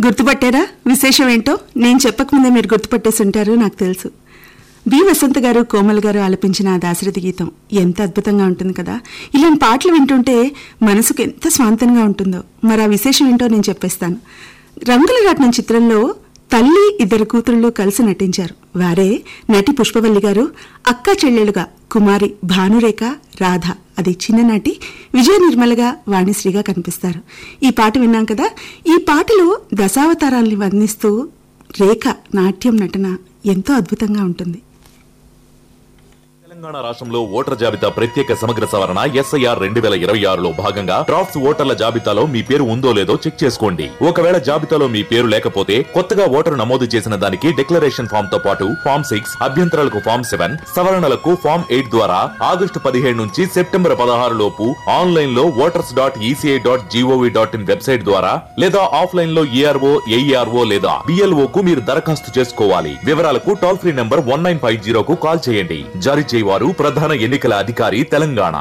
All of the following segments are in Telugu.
గుర్తుపట్టారా విశేషం ఏంటో నేను చెప్పకముందే మీరు గుర్తుపట్టేసి ఉంటారు నాకు తెలుసు బి వసంత గారు కోమల్ గారు ఆలపించిన ఆ దాశరథి గీతం ఎంత అద్భుతంగా ఉంటుంది కదా ఇలాంటి పాటలు వింటుంటే మనసుకు ఎంత స్వాంతంగా ఉంటుందో మరి ఆ విశేషం ఏంటో నేను చెప్పేస్తాను రంగుల రాట్నం చిత్రంలో తల్లి ఇద్దరు కూతుళ్ళు కలిసి నటించారు వారే నటి పుష్పవల్లి గారు అక్క చెల్లెలుగా కుమారి భానురేఖ రాధ అది చిన్ననాటి విజయ నిర్మలగా వాణిశ్రీగా కనిపిస్తారు ఈ పాట విన్నాం కదా ఈ పాటలో దశావతారాల్ని వర్ణిస్తూ రేఖ నాట్యం నటన ఎంతో అద్భుతంగా ఉంటుంది తెలంగాణ రాష్ట్రంలో ఓటర్ జాబితా ప్రత్యేక సమగ్ర సవరణ ఎస్ఐఆర్ రెండు వేల ఇరవై ఆరులో భాగంగా డ్రాఫ్ట్స్ ఓటర్ల జాబితాలో మీ పేరు ఉందో లేదో చెక్ చేసుకోండి ఒకవేళ జాబితాలో మీ పేరు లేకపోతే కొత్తగా ఓటరు నమోదు చేసిన దానికి డిక్లరేషన్ ఫామ్ తో పాటు ఫామ్ సిక్స్ అభ్యంతరాలకు ఫామ్ సెవెన్ సవరణలకు ఫామ్ ఎయిట్ ద్వారా ఆగస్టు పదిహేడు నుంచి సెప్టెంబర్ పదహారు లోపు ఆన్లైన్ లో voters dot ECI dot GOV dot in website ద్వారా లేదా ఆఫ్లైన్ లో ఈఆర్ఓ ఏఈఆర్ఓ లేదా బిఎల్ఓ కు మీరు దరఖాస్తు చేసుకోవాలి వివరాలకు toll free number one nine five జీరోకు కాల్ చేయండి జారీ చేయవారు ప్రధాన ఎన్నికల అధికారి తెలంగాణ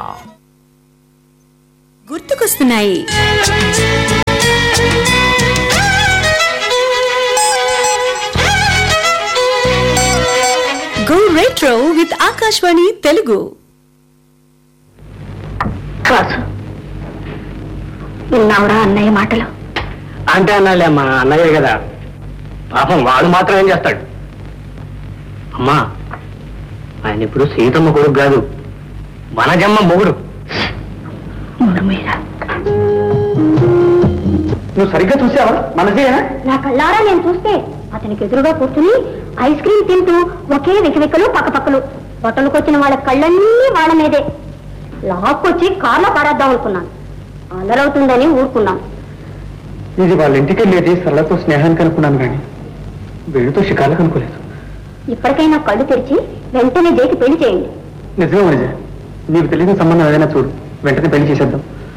గుర్తుకొస్తున్నాయి go retro with Akashvani Telugu Raju విన్నావురా అన్నయ్య మాటలు అంటే అన్నాలే అమ్మా అన్నయ్య కదా పాపం వాడు మాత్రం ఏం చేస్తాడు అమ్మా ఆయన ఇప్పుడు సీతమ్మ కొడుకు కాదు వనజమ్మ మొగుడు మురుమీరా నువ్వు సరిగ్గా చూసావా మనసేనా నా కళ్ళారా నేను చూస్తే అతనికి ఎదురుగా కూర్చుని ఐస్ క్రీమ్ తింటూ ఒకే వెకివెక్కలు పక్కపక్కలు హోటల్కి వాళ్ళ కళ్ళన్నీ వాళ్ళ మీదే లాక్కొచ్చి కార్లో పారేద్దాం అనుకున్నాను అల్లరవుతుందని ఊరుకున్నాను ఇది వాళ్ళ ఇంటికి వెళ్ళేది సరళతో స్నేహానికి అనుకున్నాను కానీ వీడితో షికార్లకు అనుకోలేదు ఇప్పటికైనా కళ్ళు తెరిచి వెంటనే జేకి పెళ్లి చేయండి నిజమే వనిజ నీకు తెలియని సంబంధం ఏదైనా చూడు వెంటనే పెళ్లి చేసేద్దాం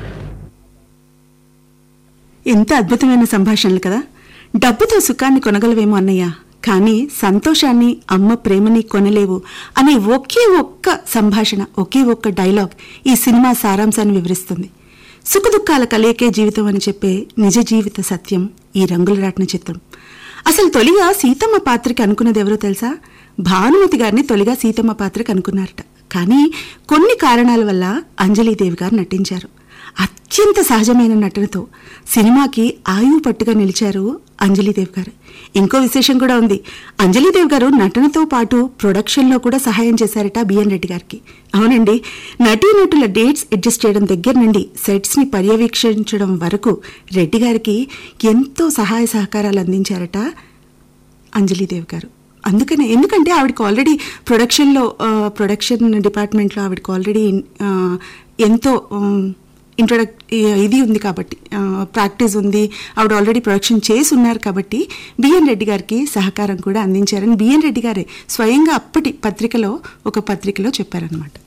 ఎంత అద్భుతమైన సంభాషణలు కదా డబ్బుతో సుఖాన్ని కొనగలవేమో అన్నయ్య కానీ సంతోషాన్ని అమ్మ ప్రేమని కొనలేవు అనే ఒకే ఒక్క సంభాషణ ఒకే ఒక్క డైలాగ్ ఈ సినిమా సారాంశాన్ని వివరిస్తుంది సుఖదుఖాల కలయికే జీవితం అని చెప్పే నిజ జీవిత సత్యం ఈ రంగుల రాట్న చిత్రం అసలు తొలిగా సీతమ్మ పాత్రకి అనుకున్నది ఎవరో తెలుసా భానుమతి గారిని తొలిగా సీతమ్మ పాత్రకి అనుకున్నారట కానీ కొన్ని కారణాల వల్ల అంజలీదేవి గారు నటించారు అత్యంత సహజమైన నటనతో సినిమాకి ఆయువు పట్టుగా నిలిచారు అంజలీదేవి గారు ఇంకో విశేషం కూడా ఉంది అంజలీదేవి గారు నటనతో పాటు ప్రొడక్షన్లో కూడా సహాయం చేశారట బిఎన్ రెడ్డి గారికి అవునండి నటీనటుల డేట్స్ అడ్జస్ట్ చేయడం దగ్గర నుండి సెట్స్ ని పర్యవేక్షించడం వరకు రెడ్డి గారికి ఎంతో సహాయ సహకారాలు అందించారట అంజలీదేవి గారు అందుకనే ఎందుకంటే ఆవిడకి ఆల్రెడీ ప్రొడక్షన్లో ఆ, ప్రొడక్షన్ డిపార్ట్మెంట్లో ఆవిడకి ఆల్రెడీ ఆ, ఎంతో ఇంట్రొడక్ ఇది ఉంది కాబట్టి ఆ, ప్రాక్టీస్ ఉంది ఆవిడ ఆల్రెడీ ప్రొడక్షన్ చేసి ఉన్నారు కాబట్టి బిఎన్ రెడ్డి గారికి సహకారం కూడా అందించారని బిఎన్ రెడ్డి గారే స్వయంగా అప్పటి పత్రికలో ఒక పత్రికలో చెప్పారనమాట